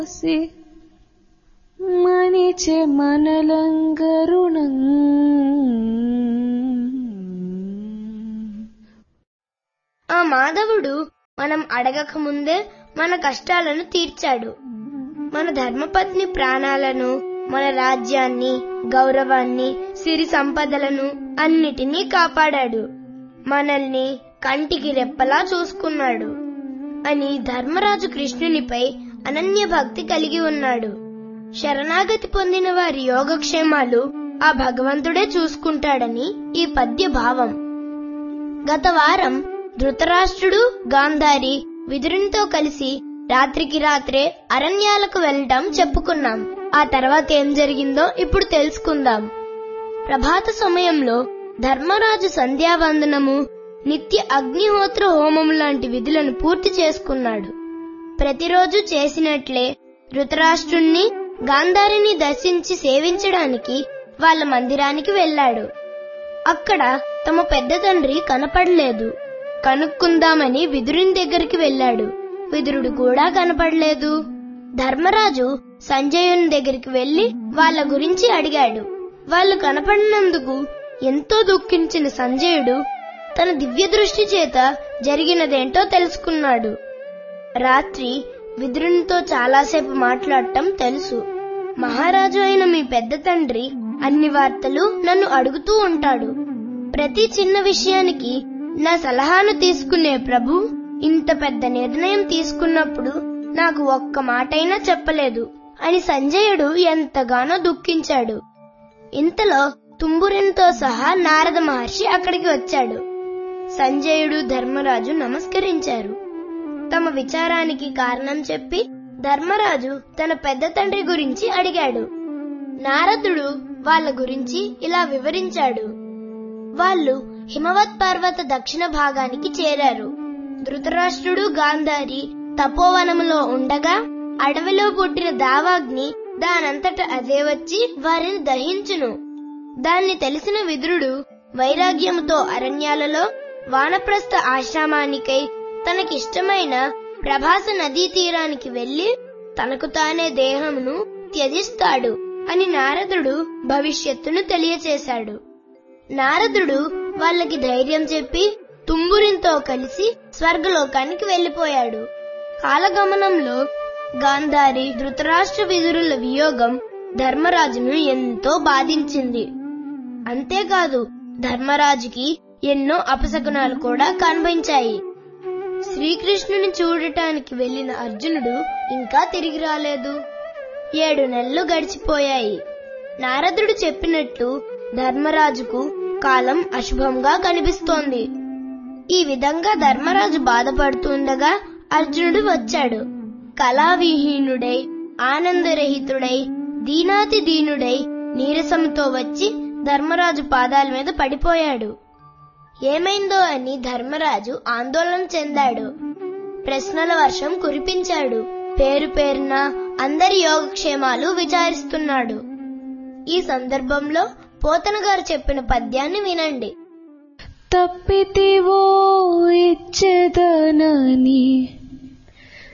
C మనిచె మనలంగరుణం ఆ మాధవుడు మనం అడగక ముందే మన కష్టాలను తీర్చాడు మన ధర్మపత్ని ప్రాణాలను మన రాజ్యాన్ని గౌరవాన్ని సిరి సంపదలను అన్నిటినీ కాపాడాడు మనల్ని కంటికి రెప్పలా చూసుకున్నాడు అని ధర్మరాజు కృష్ణునిపై అనన్య భక్తి కలిగి ఉన్నాడు శరణాగతి పొందిన వారి యోగక్షేమాలు ఆ భగవంతుడే చూసుకుంటాడని ఈ పద్య భావం గత వారం ధృతరాష్ట్రుడు గాంధారి విదురునితో కలిసి రాత్రికి రాత్రే అరణ్యాలకు వెళ్ళటం చెప్పుకున్నాం ఆ తర్వాత ఏం జరిగిందో ఇప్పుడు తెలుసుకుందాం ప్రభాత సమయంలో ధర్మరాజు సంధ్యావందనము నిత్య అగ్నిహోత్ర హోమము లాంటి విధులను పూర్తి చేసుకున్నాడు ప్రతిరోజు చేసినట్లే ధృతరాష్ట్రుణ్ణి గాంధారిని దర్శించి సేవించడానికి వాళ్ళ మందిరానికి వెళ్ళాడు అక్కడ తమ పెద్ద తండ్రి కనపడలేదు కనుక్కుందామని విదురుని దగ్గరికి వెళ్ళాడు విదురుడు కూడా కనపడలేదు ధర్మరాజు సంజయుని దగ్గరికి వెళ్లి వాళ్ళ గురించి అడిగాడు వాళ్ళు కనపడినందుకు ఎంతో దుఃఖించిన సంజయుడు తన దివ్య దృష్టి చేత జరిగినదేంటో తెలుసుకున్నాడు రాత్రి విదురునితో చాలాసేపు మాట్లాడటం తెలుసు మహారాజు అయిన మీ పెద్ద తండ్రి అన్ని వార్తలు నన్ను అడుగుతూ ఉంటాడు ప్రతి చిన్న విషయానికి నా సలహాను తీసుకునే ప్రభు ఇంత పెద్ద నిర్ణయం తీసుకున్నప్పుడు నాకు ఒక్క మాటైనా చెప్పలేదు అని సంజయుడు ఎంతగానో దుఃఖించాడు ఇంతలో తుంబురినితో సహా నారద మహర్షి అక్కడికి వచ్చాడు సంజయుడు ధర్మరాజు నమస్కరించారు తమ విచారానికి కారణం చెప్పి ధర్మరాజు తన పెద్ద తండ్రి గురించి అడిగాడు నారదుడు వాళ్ళ గురించి ఇలా వివరించాడు వాళ్ళు హిమవత్ పర్వత దక్షిణ భాగానికి చేరారు ధృతరాష్ట్రుడు గాంధారి తపోవనములో ఉండగా అడవిలో పుట్టిన దావాగ్ని దానంతట అదే వచ్చి వారిని దహించును దాన్ని తెలిసిన విదురుడు వైరాగ్యముతో అరణ్యాలలో వానప్రస్థ ఆశ్రమానికై తనకిష్టమైన ప్రభాస నదీ తీరానికి వెళ్లి తనకు తానే దేహమును త్యజిస్తాడు అని నారదుడు భవిష్యత్తును తెలియచేశాడు నారదుడు వాళ్ళకి ధైర్యం చెప్పి తుంబురింతో కలిసి స్వర్గలోకానికి వెళ్లిపోయాడు కాలగమనంలో గాంధారి ధృతరాష్ట్ర విదురుల వియోగం ధర్మరాజును ఎంతో బాధించింది అంతేకాదు ధర్మరాజుకి ఎన్నో అపశకునాలు కూడా కనిపించాయి శ్రీకృష్ణుని చూడటానికి వెళ్లిన అర్జునుడు ఇంకా తిరిగి రాలేదు ఏడు నెలలు గడిచిపోయాయి నారదుడు చెప్పినట్లు ధర్మరాజుకు కాలం అశుభంగా కనిపిస్తోంది ఈ విధంగా ధర్మరాజు బాధపడుతుండగా అర్జునుడు వచ్చాడు కళావిహీనుడై ఆనందరహితుడై దీనాతి దీనుడై నీరసంతో వచ్చి ధర్మరాజు పాదాల మీద పడిపోయాడు ఏమైందో అని ధర్మరాజు ఆందోళన చెందాడు ప్రశ్నల వర్షం కురిపించాడు పేరు పేరున అందరి యోగక్షేమాలు విచారిస్తున్నాడు ఈ సందర్భంలో పోతన గారు చెప్పిన పద్యాన్ని వినండి తప్పితివో ఇచ్చెదనని